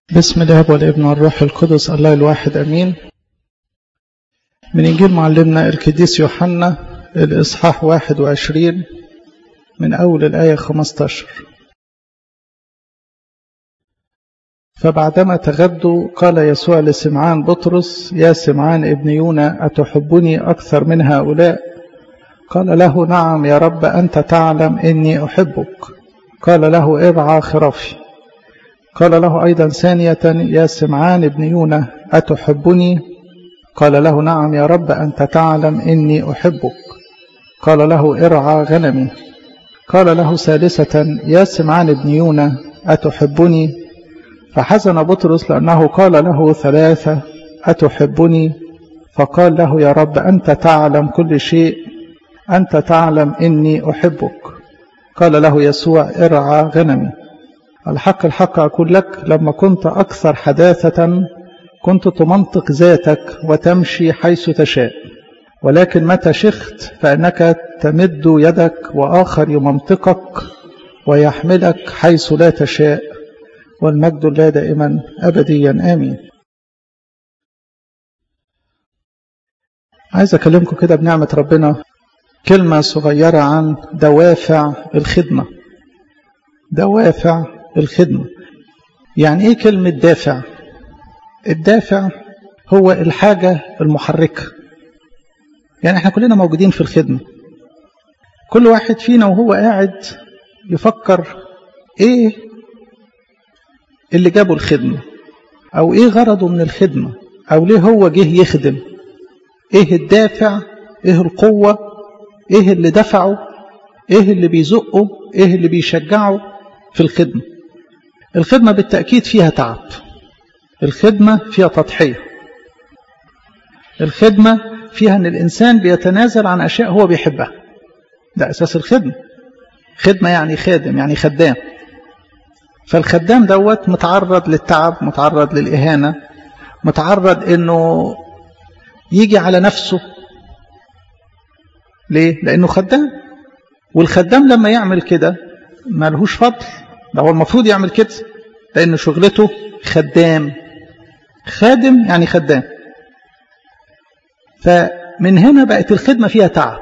بسم الله والابن والروح القدس الله الواحد امين من انجيل معلمنا القديس يوحنا الاصحاح 21 من اول الايه 15 فبعدما تغدوا قال يسوع لسمعان بطرس يا سمعان ابن يونا اتحبني اكثر من هؤلاء قال له نعم يا رب انت تعلم اني احبك قال له ارعى خرافي قال له أيضا ثانية يا سمعان ابن يونا أتحبني قال له نعم يا رب أنت تعلم إني أحبك قال له ارعى غنمي قال له ثالثة يا سمعان ابن يونا أتحبني فحزن بطرس لأنه قال له ثلاثة أتحبني فقال له يا رب أنت تعلم كل شيء أنت تعلم إني أحبك قال له يسوع ارعى غنمي الحق الحق أقول لك لما كنت أكثر حداثة كنت تمنطق ذاتك وتمشي حيث تشاء ولكن متى شخت فإنك تمد يدك وآخر يمنطقك ويحملك حيث لا تشاء والمجد لا دائما أبديا آمين عايز أكلمكم كده بنعمة ربنا كلمة صغيرة عن دوافع الخدمة دوافع الخدمة يعني ايه كلمة دافع الدافع هو الحاجة المحركة يعني احنا كلنا موجودين في الخدمة كل واحد فينا وهو قاعد يفكر ايه اللي جابه الخدمة او ايه غرضه من الخدمة او ليه هو جه يخدم ايه الدافع ايه القوة ايه اللي دفعه ايه اللي بيزقه ايه اللي بيشجعه في الخدمة الخدمة بالتأكيد فيها تعب الخدمة فيها تضحية الخدمة فيها أن الإنسان بيتنازل عن أشياء هو بيحبها ده أساس الخدمة خدمة يعني خادم يعني خدام فالخدام دوت متعرض للتعب متعرض للإهانة متعرض أنه يجي على نفسه ليه؟ لأنه خدام والخدام لما يعمل كده ما لهوش فضل ده هو المفروض يعمل كده لأن شغلته خدام خادم يعني خدام فمن هنا بقت الخدمة فيها تعب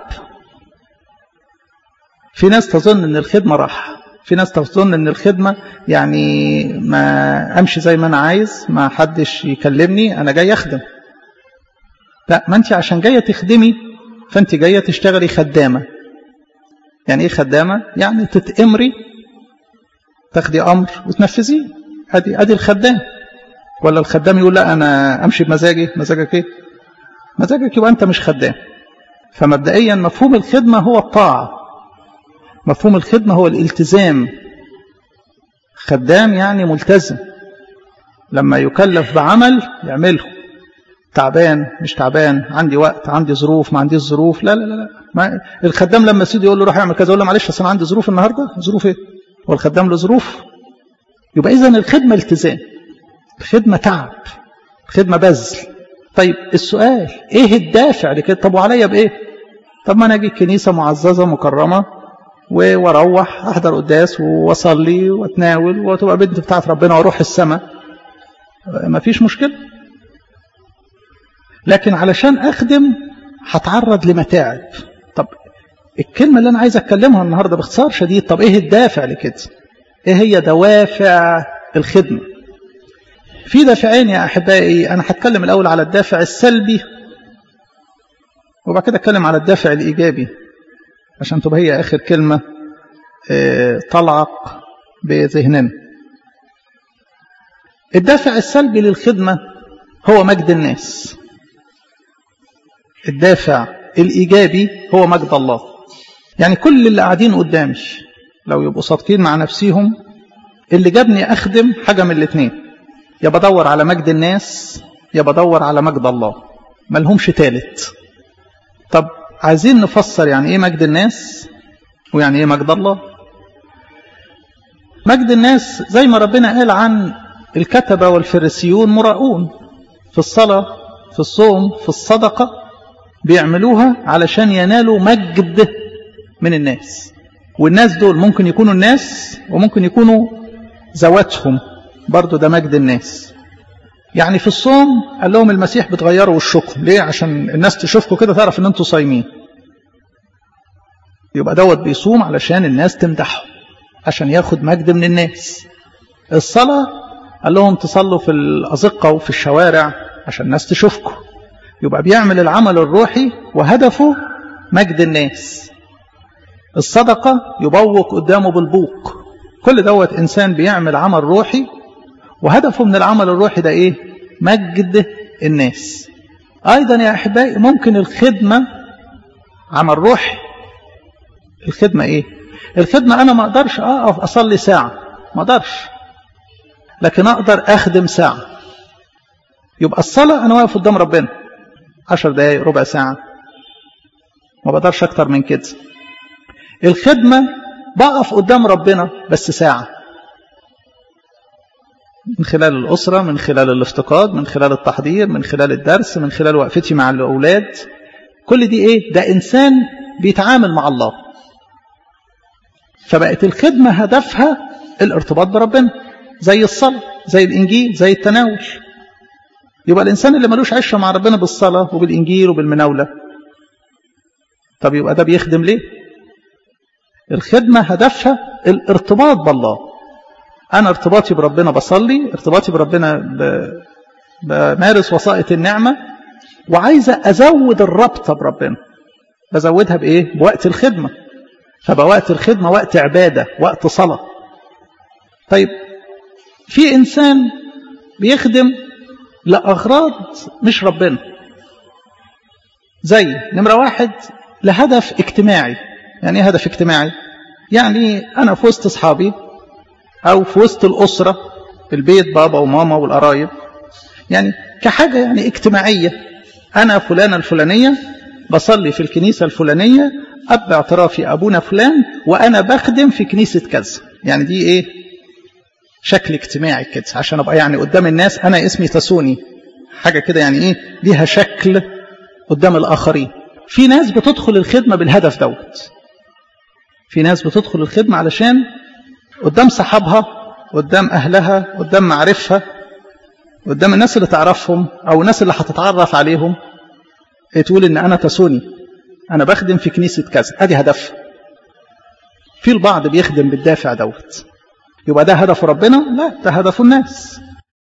في ناس تظن ان الخدمة راحة في ناس تظن ان الخدمة يعني ما امشي زي ما انا عايز ما حدش يكلمني انا جاي اخدم لا ما انت عشان جاية تخدمي فانت جاية تشتغلي خدامة يعني ايه خدامة يعني تتأمري تاخدي امر وتنفذيه ادي ادي الخدام ولا الخدام يقول لا انا امشي بمزاجي مزاجك ايه مزاجك يبقى انت مش خدام فمبدئيا مفهوم الخدمه هو الطاعه مفهوم الخدمه هو الالتزام خدام يعني ملتزم لما يكلف بعمل يعمله تعبان مش تعبان عندي وقت عندي ظروف ما عنديش ظروف لا لا لا ما الخدام لما سيدي يقول له روح اعمل كذا يقول له معلش اصل انا عندي ظروف النهارده ظروف ايه والخدام له ظروف يبقى اذا الخدمه التزام الخدمه تعب الخدمه بذل طيب السؤال ايه الدافع لكده طب وعليا بايه طب ما انا اجي الكنيسه معززه مكرمه واروح احضر قداس واصلي واتناول وتبقى بنت بتاعت ربنا واروح السماء ما فيش مشكله لكن علشان اخدم هتعرض لمتاعب طب الكلمة اللي أنا عايز أتكلمها النهاردة باختصار شديد طب إيه الدافع لكده إيه هي دوافع الخدمة في دافعين يا أحبائي أنا هتكلم الأول على الدافع السلبي وبعد كده أتكلم على الدافع الإيجابي عشان تبقى هي آخر كلمة تلعق بذهننا الدافع السلبي للخدمة هو مجد الناس الدافع الإيجابي هو مجد الله يعني كل اللي قاعدين قدامي لو يبقوا صادقين مع نفسيهم اللي جابني أخدم حاجة من الاثنين يا بدور على مجد الناس يا بدور على مجد الله ملهمش تالت طب عايزين نفسر يعني ايه مجد الناس ويعني ايه مجد الله مجد الناس زي ما ربنا قال عن الكتبة والفريسيون مراؤون في الصلاة في الصوم في الصدقة بيعملوها علشان ينالوا مجد من الناس والناس دول ممكن يكونوا الناس وممكن يكونوا ذواتهم برضو ده مجد الناس يعني في الصوم قال لهم المسيح بتغيروا وشكم ليه عشان الناس تشوفكم كده تعرف ان انتوا صايمين يبقى دوت بيصوم علشان الناس تمدحه عشان ياخد مجد من الناس الصلاة قال لهم تصلوا في الأزقة وفي الشوارع عشان الناس تشوفكم يبقى بيعمل العمل الروحي وهدفه مجد الناس الصدقة يبوق قدامه بالبوق كل دوت إنسان بيعمل عمل روحي وهدفه من العمل الروحي ده إيه مجد الناس أيضا يا أحبائي ممكن الخدمة عمل روحي الخدمة إيه الخدمة أنا ما أقدرش أقف أصلي ساعة ما أقدرش لكن أقدر أخدم ساعة يبقى الصلاة أنا واقف قدام ربنا عشر دقايق ربع ساعة ما بقدرش أكتر من كده الخدمة بقف قدام ربنا بس ساعة من خلال الأسرة من خلال الافتقاد من خلال التحضير من خلال الدرس من خلال وقفتي مع الأولاد كل دي إيه ده إنسان بيتعامل مع الله فبقت الخدمة هدفها الارتباط بربنا زي الصلاة زي الإنجيل زي التناول يبقى الإنسان اللي ملوش عشرة مع ربنا بالصلاة وبالإنجيل وبالمناولة طب يبقى ده بيخدم ليه الخدمة هدفها الارتباط بالله أنا ارتباطي بربنا بصلي ارتباطي بربنا ب... بمارس وسائط النعمة وعايزة أزود الربطة بربنا بزودها بإيه؟ بوقت الخدمة فبقى وقت الخدمة وقت عبادة وقت صلاة طيب في إنسان بيخدم لأغراض مش ربنا زي نمرة واحد لهدف اجتماعي يعني ايه هدف اجتماعي يعني أنا في وسط أصحابي أو في وسط الأسرة البيت بابا وماما والقرايب يعني كحاجة يعني اجتماعية أنا فلانة الفلانية بصلي في الكنيسة الفلانية أب اعترافي أبونا فلان وأنا بخدم في كنيسة كذا يعني دي إيه شكل اجتماعي كده عشان أبقى يعني قدام الناس أنا اسمي تسوني حاجة كده يعني إيه ليها شكل قدام الآخرين في ناس بتدخل الخدمة بالهدف دوت في ناس بتدخل الخدمة علشان قدام صحابها قدام أهلها قدام معارفها قدام الناس اللي تعرفهم أو الناس اللي هتتعرف عليهم تقول إن أنا تسوني أنا بخدم في كنيسة كذا أدي هدف في البعض بيخدم بالدافع دوت يبقى ده هدف ربنا لا ده هدف الناس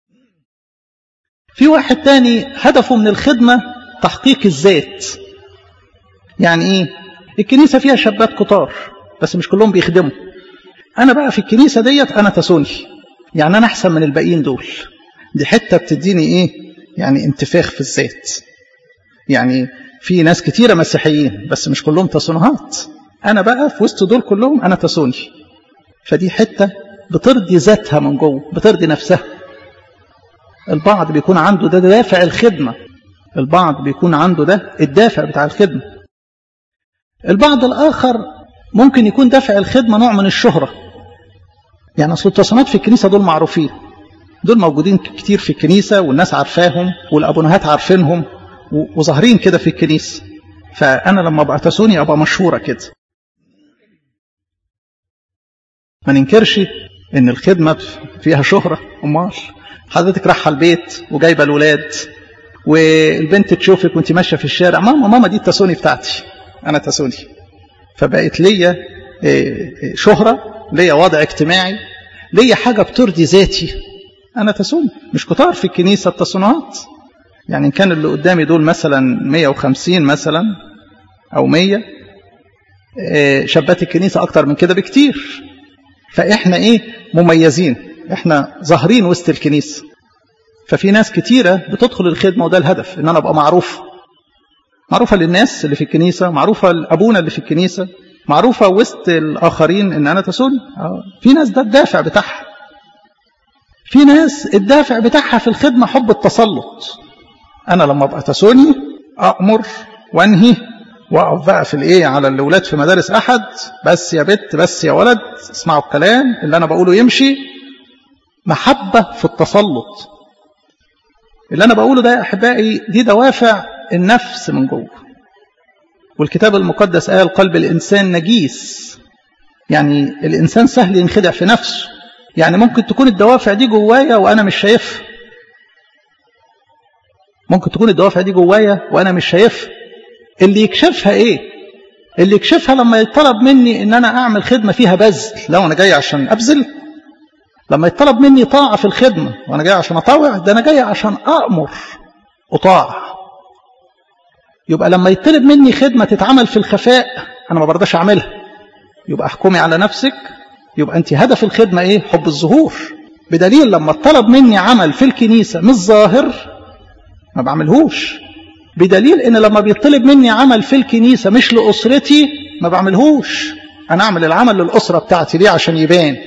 في واحد تاني هدفه من الخدمة تحقيق الذات يعني ايه الكنيسة فيها شابات كتار بس مش كلهم بيخدموا انا بقى في الكنيسة ديت انا تسوني يعني انا احسن من الباقيين دول دي حتة بتديني ايه يعني انتفاخ في الذات يعني في ناس كتيرة مسيحيين بس مش كلهم تسونهات انا بقى في وسط دول كلهم انا تسوني فدي حتة بترضي ذاتها من جوه بترضي نفسها البعض بيكون عنده ده دافع الخدمة البعض بيكون عنده ده الدافع بتاع الخدمة البعض الآخر ممكن يكون دافع الخدمة نوع من الشهرة يعني أصل التصنيفات في الكنيسة دول معروفين دول موجودين كتير في الكنيسة والناس عارفاهم والأبونهات عارفينهم وظاهرين كده في الكنيسة فأنا لما أبقى تسوني أبقى مشهورة كده ما ننكرش إن الخدمة فيها شهرة أمال حضرتك رايحة البيت وجايبة الولاد والبنت تشوفك وانت ماشية في الشارع ماما ماما دي التسوني بتاعتي أنا تسوني فبقت ليا شهرة ليا وضع اجتماعي ليا حاجة بترضي ذاتي أنا تسوني مش كتار في الكنيسة التصنيعات يعني إن كان اللي قدامي دول مثلا 150 مثلا أو 100 شابات الكنيسة أكتر من كده بكتير فإحنا إيه مميزين إحنا ظاهرين وسط الكنيسة ففي ناس كتيرة بتدخل الخدمة وده الهدف إن أنا أبقى معروف معروفة للناس اللي في الكنيسة معروفة لأبونا اللي في الكنيسة معروفة وسط الآخرين إن أنا تسوني في ناس ده الدافع بتاعها في ناس الدافع بتاعها في الخدمة حب التسلط أنا لما أبقى تسوني أأمر وأنهي وأقف بقى في الإيه على الأولاد في مدارس أحد بس يا بت بس يا ولد اسمعوا الكلام اللي أنا بقوله يمشي محبة في التسلط اللي أنا بقوله ده يا أحبائي دي دوافع النفس من جوه والكتاب المقدس قال قلب الإنسان نجيس يعني الإنسان سهل ينخدع في نفسه يعني ممكن تكون الدوافع دي جوايا وأنا مش شايفها ممكن تكون الدوافع دي جوايا وأنا مش شايفها اللي يكشفها إيه اللي يكشفها لما يطلب مني ان انا اعمل خدمه فيها بذل لو انا جاي عشان ابذل لما يطلب مني طاعه في الخدمه وانا جاي عشان اطاوع ده انا جاي عشان امر اطاع يبقى لما يطلب مني خدمه تتعمل في الخفاء انا ما برضاش اعملها يبقى احكمي على نفسك يبقى انت هدف الخدمه ايه حب الظهور بدليل لما طلب مني عمل في الكنيسه مش ظاهر ما بعملهوش بدليل ان لما بيطلب مني عمل في الكنيسة مش لأسرتي ما بعملهوش انا اعمل العمل للأسرة بتاعتي ليه عشان يبان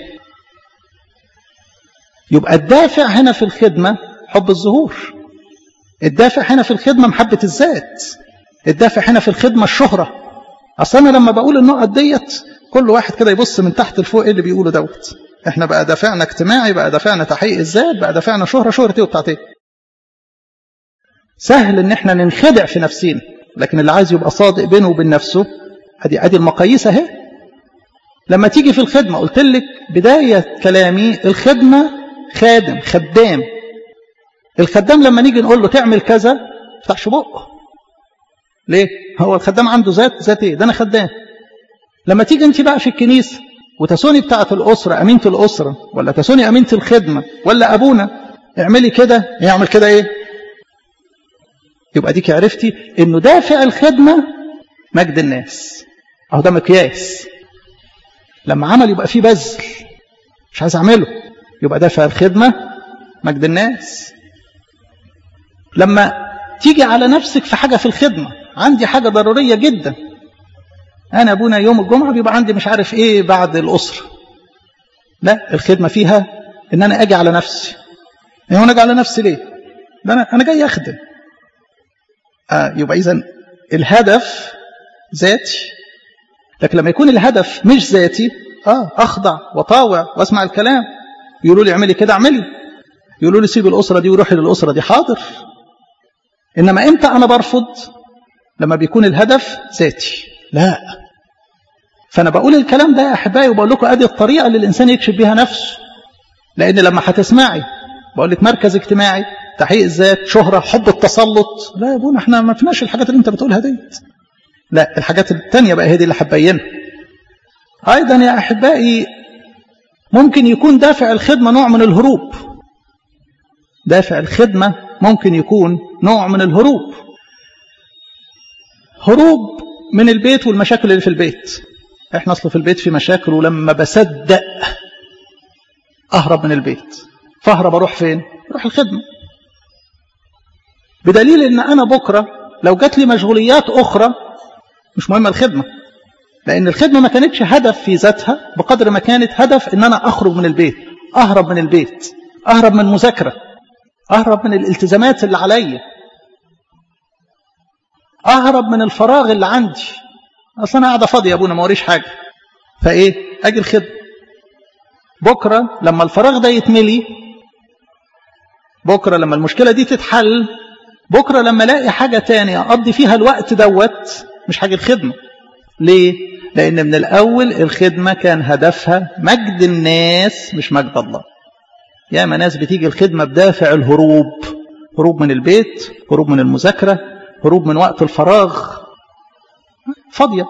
يبقى الدافع هنا في الخدمة حب الظهور الدافع هنا في الخدمة محبة الذات الدافع هنا في الخدمة الشهرة اصل انا لما بقول النقط ديت كل واحد كده يبص من تحت لفوق ايه اللي بيقوله دوت احنا بقى دافعنا اجتماعي بقى دافعنا تحقيق الذات بقى دافعنا شهرة شهرة ايه وبتاعت ايه سهل ان احنا ننخدع في نفسنا لكن اللي عايز يبقى صادق بينه وبين نفسه ادي ادي المقاييس اهي لما تيجي في الخدمه قلت لك بدايه كلامي الخدمه خادم خدام الخدام لما نيجي نقول له تعمل كذا ما يفتحش بقه ليه هو الخدام عنده ذات ذات ايه ده انا خدام لما تيجي انت بقى في الكنيسه وتسوني بتاعه الاسره امينه الاسره ولا تسوني امينه الخدمه ولا ابونا اعملي كده يعمل كده ايه يبقى ديك عرفتي انه دافع الخدمة مجد الناس اهو ده مقياس لما عمل يبقى فيه بذل مش عايز اعمله يبقى دافع الخدمة مجد الناس لما تيجي على نفسك في حاجة في الخدمة عندي حاجة ضرورية جدا انا ابونا يوم الجمعة بيبقى عندي مش عارف ايه بعد الاسرة لا الخدمة فيها ان انا اجي على نفسي يعني انا اجي على نفسي ليه ده انا انا جاي اخدم آه يبقى إذا الهدف ذاتي لكن لما يكون الهدف مش ذاتي آه أخضع وطاوع وأسمع الكلام يقولوا لي اعملي كده اعملي يقولوا لي سيب الأسرة دي وروحي للأسرة دي حاضر إنما إمتى أنا برفض لما بيكون الهدف ذاتي لا فأنا بقول الكلام ده يا أحبائي وبقول لكم أدي الطريقة اللي الإنسان يكشف بيها نفسه لأن لما هتسمعي بقول لك مركز اجتماعي تحقيق الذات شهرة حب التسلط لا يا ابونا احنا ما فيناش الحاجات اللي انت بتقولها ديت لا الحاجات التانية بقى هي دي اللي هتبينها ايضا يا احبائي ممكن يكون دافع الخدمة نوع من الهروب دافع الخدمة ممكن يكون نوع من الهروب هروب من البيت والمشاكل اللي في البيت احنا اصل في البيت في مشاكل ولما بصدق اهرب من البيت فاهرب اروح فين اروح الخدمه بدليل ان انا بكره لو جات لي مشغوليات اخرى مش مهمه الخدمه لان الخدمه ما كانتش هدف في ذاتها بقدر ما كانت هدف ان انا اخرج من البيت اهرب من البيت اهرب من مذاكره اهرب من الالتزامات اللي عليا اهرب من الفراغ اللي عندي اصل انا قاعده فاضيه يا ابونا ما وريش حاجه فايه اجي الخدمه بكره لما الفراغ ده يتملي بكره لما المشكله دي تتحل بكرة لما الاقي حاجة تانية أقضي فيها الوقت دوت مش حاجة الخدمة ليه؟ لأن من الأول الخدمة كان هدفها مجد الناس مش مجد الله يا ما ناس بتيجي الخدمة بدافع الهروب هروب من البيت هروب من المذاكرة هروب من وقت الفراغ فاضية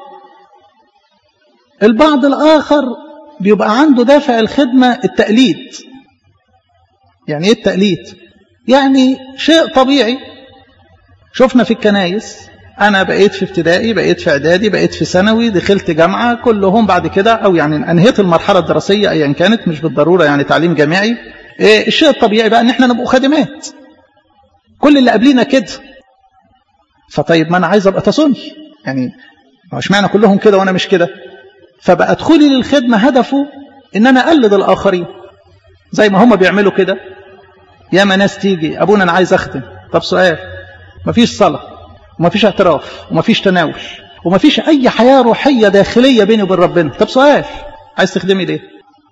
البعض الآخر بيبقى عنده دافع الخدمة التقليد يعني ايه التقليد يعني شيء طبيعي شفنا في الكنايس أنا بقيت في ابتدائي بقيت في إعدادي بقيت في ثانوي دخلت جامعة كلهم بعد كده أو يعني أنهيت المرحلة الدراسية أيا كانت مش بالضرورة يعني تعليم جامعي إيه الشيء الطبيعي بقى إن إحنا نبقوا خادمات كل اللي قبلينا كده فطيب ما أنا عايز أبقى تصوني يعني مش معنى كلهم كده وأنا مش كده فبقى ادخلي للخدمة هدفه إن أنا أقلد الآخرين زي ما هم بيعملوا كده ياما ناس تيجي أبونا أنا عايز أخدم طب سؤال مفيش صلاة ومفيش اعتراف ومفيش تناول ومفيش أي حياة روحية داخلية بيني وبين ربنا طب سؤال عايز تخدمي ليه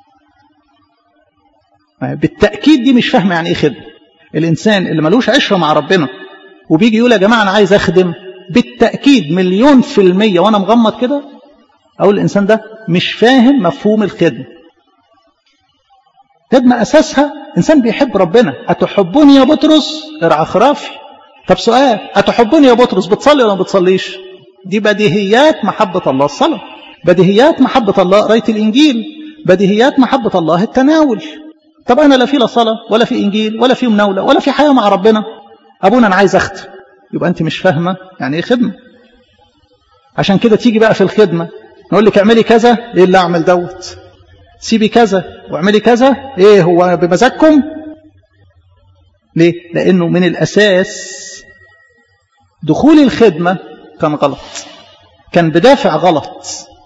بالتأكيد دي مش فاهمة يعني إيه خدمة الإنسان اللي ملوش عشرة مع ربنا وبيجي يقول يا جماعة أنا عايز أخدم بالتأكيد مليون في المية وأنا مغمض كده أقول الإنسان ده مش فاهم مفهوم الخدمة خدمة أساسها إنسان بيحب ربنا أتحبوني يا بطرس ارعى خرافي طب سؤال أتحبوني يا بطرس بتصلي ولا ما بتصليش دي بديهيات محبة الله الصلاة بديهيات محبة الله قراية الإنجيل بديهيات محبة الله التناول طب أنا لا في لا صلاة ولا في إنجيل ولا في مناولة ولا في حياة مع ربنا أبونا أنا عايز أختم يبقى أنت مش فاهمة يعني إيه خدمة عشان كده تيجي بقى في الخدمة نقول لك اعملي كذا إيه اللي أعمل دوت سيبي كذا واعملي كذا إيه هو بمزاجكم ليه لأنه من الأساس دخول الخدمة كان غلط كان بدافع غلط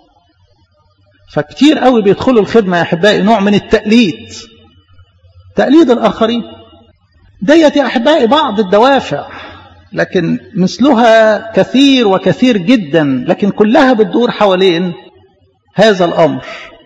فكتير قوي بيدخلوا الخدمة يا أحبائي نوع من التقليد تقليد الآخرين ديت يا أحبائي بعض الدوافع لكن مثلها كثير وكثير جدا لكن كلها بتدور حوالين هذا الأمر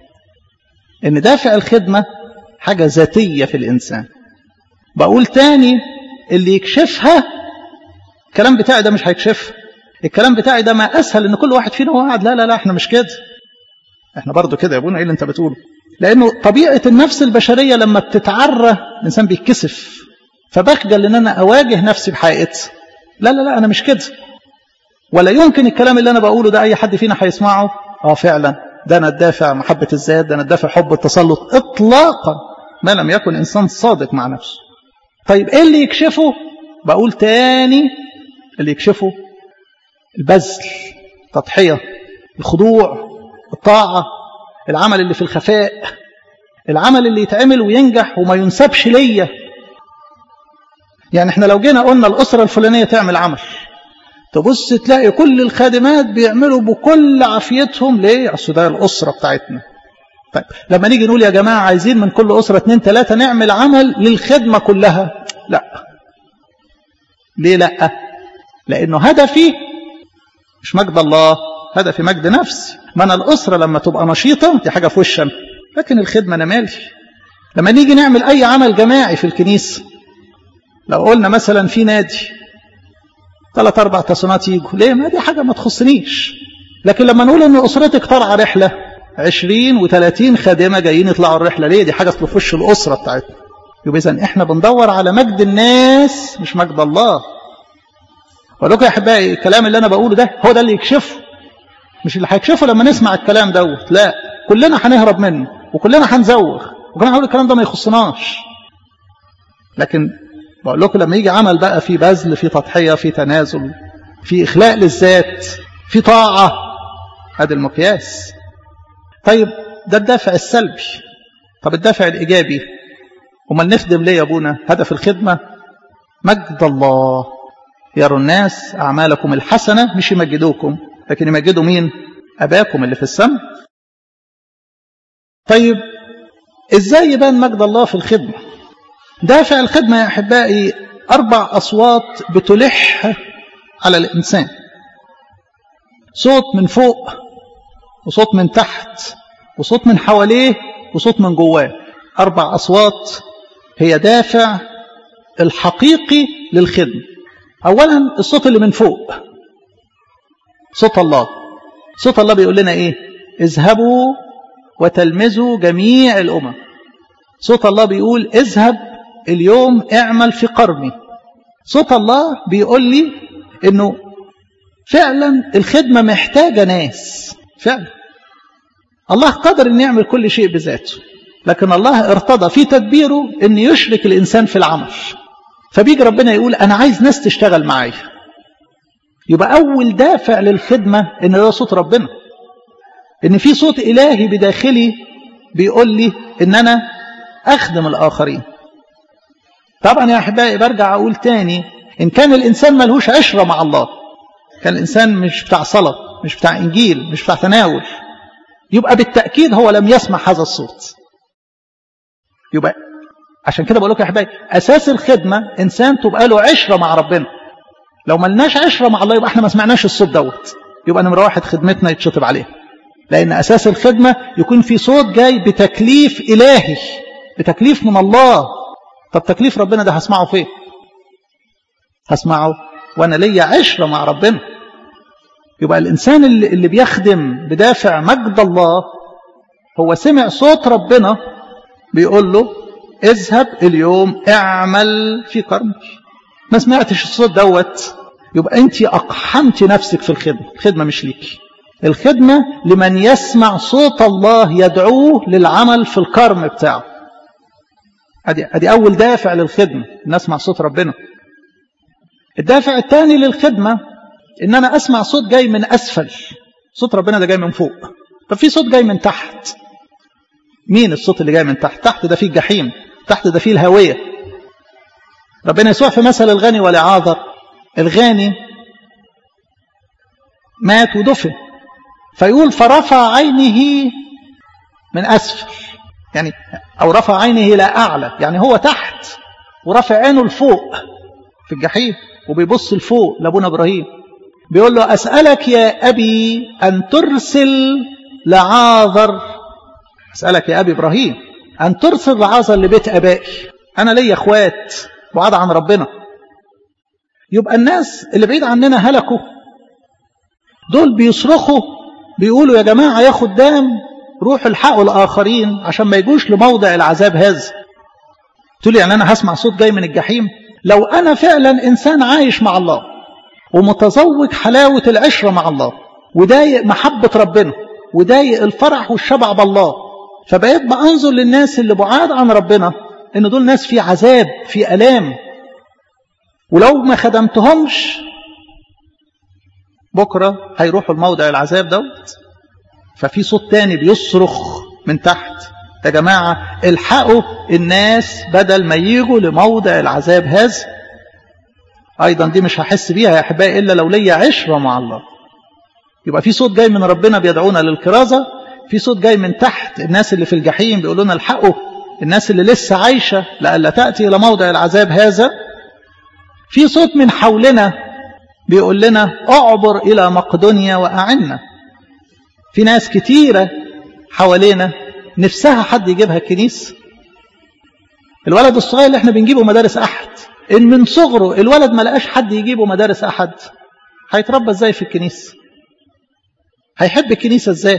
إن دافع الخدمة حاجة ذاتية في الإنسان بقول تاني اللي يكشفها الكلام بتاعي ده مش هيكشفها الكلام بتاعي ده ما أسهل إن كل واحد فينا هو قاعد لا لا لا احنا مش كده احنا برضو كده يا ابونا ايه اللي انت بتقوله لانه طبيعه النفس البشريه لما بتتعرى الانسان بيتكسف فبخجل ان انا اواجه نفسي بحقيقتها لا لا لا انا مش كده ولا يمكن الكلام اللي انا بقوله ده اي حد فينا هيسمعه اه فعلا ده انا الدافع محبه الذات ده انا الدافع حب التسلط اطلاقا ما لم يكن انسان صادق مع نفسه طيب ايه اللي يكشفه بقول تاني اللي يكشفه البذل التضحيه الخضوع الطاعة العمل اللي في الخفاء العمل اللي يتعمل وينجح وما ينسبش ليا يعني احنا لو جينا قلنا الأسرة الفلانية تعمل عمل تبص تلاقي كل الخادمات بيعملوا بكل عافيتهم ليه؟ أصل ده الأسرة بتاعتنا طيب لما نيجي نقول يا جماعة عايزين من كل أسرة اتنين تلاتة نعمل عمل للخدمة كلها لا ليه لا لأنه هدفي مش مجد الله هدفي مجد نفسي ما أنا الأسرة لما تبقى نشيطة دي حاجة في وشنا لكن الخدمة أنا مالي لما نيجي نعمل أي عمل جماعي في الكنيسة لو قلنا مثلا في نادي ثلاث أربع تصنيات يجوا ليه ما دي حاجة ما تخصنيش لكن لما نقول إن أسرتك طالعة رحلة عشرين وثلاثين خادمة جايين يطلعوا الرحلة ليه دي حاجة في وش الأسرة بتاعتنا يبقى إذا إحنا بندور على مجد الناس مش مجد الله أقول لكم يا أحبائي الكلام اللي أنا بقوله ده هو ده اللي يكشفه مش اللي هيكشفه لما نسمع الكلام دوت لا كلنا هنهرب منه وكلنا هنزوغ وكلنا هنقول الكلام ده ما يخصناش لكن بقول لكم لما يجي عمل بقى في بذل في تضحيه في تنازل في اخلاء للذات في طاعه ادي المقياس طيب ده الدافع السلبي طب الدافع الايجابي امال نخدم ليه يا ابونا هدف الخدمه مجد الله يروا الناس اعمالكم الحسنه مش يمجدوكم لكن يمجدوا مين أباكم اللي في السماء طيب إزاي يبان مجد الله في الخدمة دافع الخدمة يا أحبائي أربع أصوات بتلح على الإنسان صوت من فوق وصوت من تحت وصوت من حواليه وصوت من جواه أربع أصوات هي دافع الحقيقي للخدمة أولا الصوت اللي من فوق صوت الله صوت الله بيقول لنا ايه اذهبوا وتلمذوا جميع الامم صوت الله بيقول اذهب اليوم اعمل في قرني صوت الله بيقول لي انه فعلا الخدمه محتاجه ناس فعلا الله قادر ان يعمل كل شيء بذاته لكن الله ارتضى في تدبيره ان يشرك الانسان في العمل فبيجي ربنا يقول انا عايز ناس تشتغل معايا يبقى أول دافع للخدمة إن ده صوت ربنا إن في صوت إلهي بداخلي بيقول لي إن أنا أخدم الآخرين طبعا يا أحبائي برجع أقول تاني إن كان الإنسان ملهوش عشرة مع الله كان الإنسان مش بتاع صلاة مش بتاع إنجيل مش بتاع تناول يبقى بالتأكيد هو لم يسمع هذا الصوت يبقى عشان كده بقول لكم يا أحبائي أساس الخدمة إنسان تبقى له عشرة مع ربنا لو ملناش عشرة مع الله يبقى احنا ما سمعناش الصوت دوت يبقى نمرة واحد خدمتنا يتشطب عليها لأن أساس الخدمة يكون في صوت جاي بتكليف إلهي بتكليف من الله طب تكليف ربنا ده هسمعه فين هسمعه وأنا ليا عشرة مع ربنا يبقى الإنسان اللي, اللي بيخدم بدافع مجد الله هو سمع صوت ربنا بيقول له اذهب اليوم اعمل في كرمك ما سمعتش الصوت دوت يبقى انت اقحمت نفسك في الخدمة الخدمة مش ليكي الخدمة لمن يسمع صوت الله يدعوه للعمل في الكرم بتاعه ادي ادي اول دافع للخدمة ان اسمع صوت ربنا الدافع الثاني للخدمة ان انا اسمع صوت جاي من اسفل صوت ربنا ده جاي من فوق طب في صوت جاي من تحت مين الصوت اللي جاي من تحت تحت ده فيه الجحيم تحت ده فيه الهوية ربنا يسوع في مثل الغني ولعاذر الغني مات ودفن فيقول فرفع عينه من أسفل يعني أو رفع عينه إلى أعلى يعني هو تحت ورفع عينه لفوق في الجحيم وبيبص لفوق لابونا إبراهيم بيقول له أسألك يا أبي أن ترسل لعاذر أسألك يا أبي إبراهيم أن ترسل لعاذر لبيت أبائي أنا ليا أخوات بعاد عن ربنا يبقى الناس اللي بعيد عننا هلكوا دول بيصرخوا بيقولوا يا جماعة يا خدام روحوا الحقوا الآخرين عشان ما يجوش لموضع العذاب هذا تقول يعني أنا هسمع صوت جاي من الجحيم لو أنا فعلا إنسان عايش مع الله ومتذوق حلاوة العشرة مع الله ودايق محبة ربنا ودايق الفرح والشبع بالله فبقيت بأنظر للناس اللي بعاد عن ربنا إن دول ناس في عذاب في ألام ولو ما خدمتهمش بكرة هيروحوا الموضع العذاب دوت ففي صوت تاني بيصرخ من تحت يا جماعة الحقوا الناس بدل ما يجوا لموضع العذاب هذا أيضا دي مش هحس بيها يا أحبائي إلا لو ليا عشرة مع الله يبقى في صوت جاي من ربنا بيدعونا للكرازة في صوت جاي من تحت الناس اللي في الجحيم بيقولوا لنا الحقوا الناس اللي لسه عايشة لألا تأتي إلى موضع العذاب هذا في صوت من حولنا بيقول لنا اعبر إلى مقدونيا وأعنا في ناس كتيرة حوالينا نفسها حد يجيبها الكنيسة الولد الصغير اللي احنا بنجيبه مدارس أحد إن من صغره الولد ما لقاش حد يجيبه مدارس أحد هيتربى ازاي في الكنيسة هيحب الكنيسة ازاي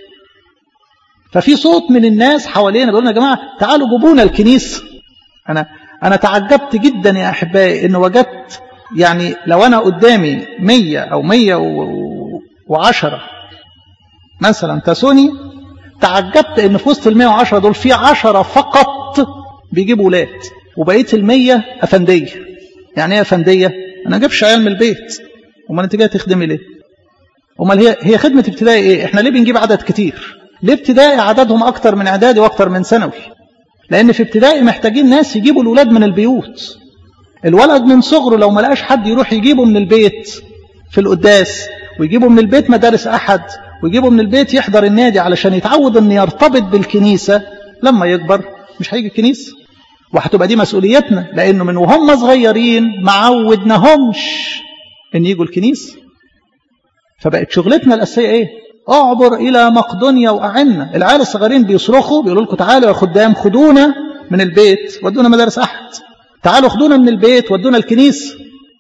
ففي صوت من الناس حوالينا بيقولنا يا جماعة تعالوا جيبونا الكنيسة أنا أنا تعجبت جدا يا أحبائي إن وجدت يعني لو أنا قدامي مية أو مية وعشرة مثلا تسوني تعجبت إن في وسط المية وعشرة دول في عشرة فقط بيجيبوا ولاد وبقية المية أفندية يعني إيه أفندية؟ أنا جابش عيال من البيت أمال أنت جاي تخدمي ليه؟ أمال هي هي خدمة ابتدائي إيه؟ إحنا ليه بنجيب عدد كتير؟ ليه ابتدائي عددهم أكتر من إعدادي وأكتر من ثانوي؟ لأن في ابتدائي محتاجين ناس يجيبوا الولاد من البيوت الولد من صغره لو ما لقاش حد يروح يجيبه من البيت في القداس ويجيبه من البيت مدارس أحد ويجيبه من البيت يحضر النادي علشان يتعود أن يرتبط بالكنيسة لما يكبر مش هيجي الكنيسة وهتبقى دي مسؤوليتنا لأنه من وهم صغيرين ما عودناهمش أن يجوا الكنيسة فبقت شغلتنا الأساسية إيه؟ اعبر إلى مقدونيا وأعنا العيال الصغيرين بيصرخوا بيقولوا لكم تعالوا يا خدام خدونا من البيت ودونا مدارس أحد تعالوا خدونا من البيت ودونا الكنيسة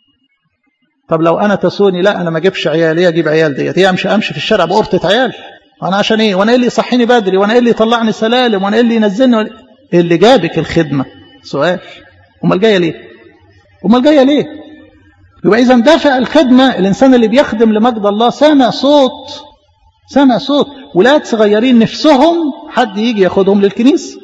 طب لو أنا تسوني لا أنا ما أجيبش عيال إيه أجيب عيال ديت إيه أمشي أمشي في الشارع بقرطة عيال أنا عشان إيه وأنا إيه اللي يصحيني بدري وأنا إيه اللي يطلعني سلالم وأنا إيه اللي ينزلني وأنا... إيه اللي جابك الخدمة سؤال أمال جاية ليه أمال جاية ليه يبقى إذا دافع الخدمة الإنسان اللي بيخدم لمجد الله سامع صوت سامع صوت ولاد صغيرين نفسهم حد يجي ياخدهم للكنيسة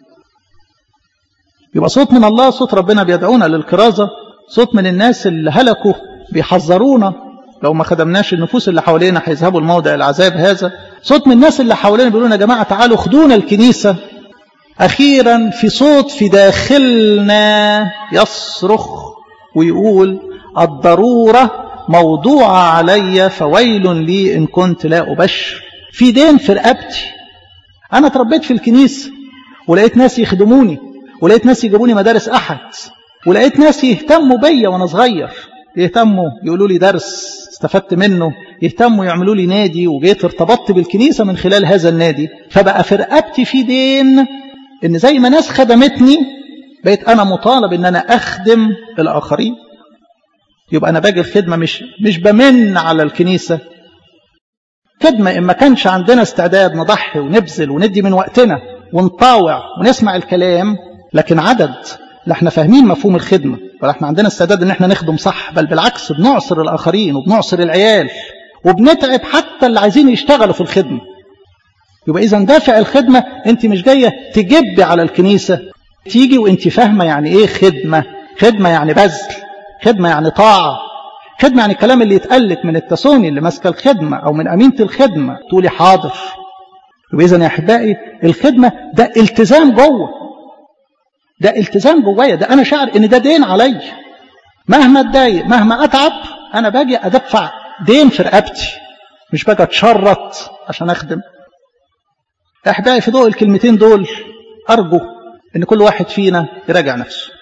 يبقى صوت من الله صوت ربنا بيدعونا للكرازة صوت من الناس اللي هلكوا بيحذرونا لو ما خدمناش النفوس اللي حوالينا هيذهبوا الموضع العذاب هذا صوت من الناس اللي حوالينا بيقولوا يا جماعة تعالوا خدونا الكنيسة أخيرا في صوت في داخلنا يصرخ ويقول الضرورة موضوعة علي فويل لي إن كنت لا أبشر في دين في رقبتي أنا اتربيت في الكنيسة ولقيت ناس يخدموني ولقيت ناس يجيبوني مدارس أحد ولقيت ناس يهتموا بيا وأنا صغير يهتموا يقولوا لي درس استفدت منه يهتموا يعملوا لي نادي وجيت ارتبطت بالكنيسة من خلال هذا النادي فبقى في رقبتي في دين إن زي ما ناس خدمتني بقيت أنا مطالب إن أنا أخدم الآخرين يبقى أنا باجي الخدمة مش مش بمن على الكنيسة خدمة إن ما كانش عندنا استعداد نضحي ونبذل وندي من وقتنا ونطاوع ونسمع الكلام لكن عدد لا احنا فاهمين مفهوم الخدمة ولا احنا عندنا استعداد ان احنا نخدم صح بل بالعكس بنعصر الاخرين وبنعصر العيال وبنتعب حتى اللي عايزين يشتغلوا في الخدمة يبقى اذا دافع الخدمة انت مش جاية تجبي على الكنيسة تيجي وانت فاهمة يعني ايه خدمة خدمة يعني بذل خدمة يعني طاعة خدمة يعني الكلام اللي يتقلك من التسوني اللي ماسكة الخدمة او من امينة الخدمة تقولي حاضر يبقى اذا يا احبائي الخدمة ده التزام جوه ده التزام جوايا ده انا شاعر ان ده دين عليا مهما اتضايق مهما اتعب انا باجي ادفع دين في رقبتي مش باجي اتشرط عشان اخدم احبائي في ضوء الكلمتين دول ارجو ان كل واحد فينا يراجع نفسه